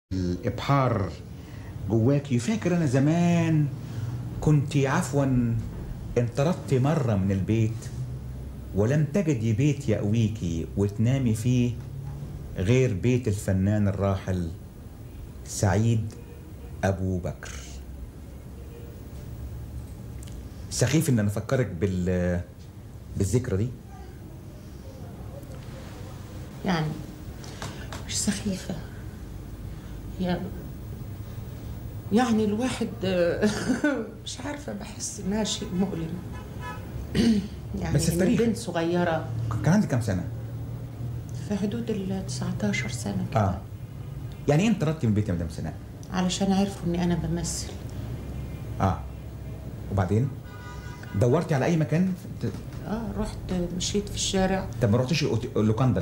الابحار جواكي فاكر انا زمان كنت عفوا انطردت مرة من البيت ولم تجدي بيت يأويكي وتنامي فيه غير بيت الفنان الراحل سعيد أبو بكر سخيف ان انا افكرك بال بالذكرى دي يعني مش سخيفة هي يعني الواحد مش عارفة بحس إنها شيء مؤلم يعني بس إن التاريخ. بنت صغيرة كان عندي كام سنة؟ في حدود ال 19 سنة كده اه يعني ايه انطردتي من بيت يا مدام سناء؟ علشان عرفوا إني أنا بمثل اه وبعدين دورتي على اي مكان ت- اه رحت مشيت في الشارع طب ما رحتيش الأوت- اللوكاندا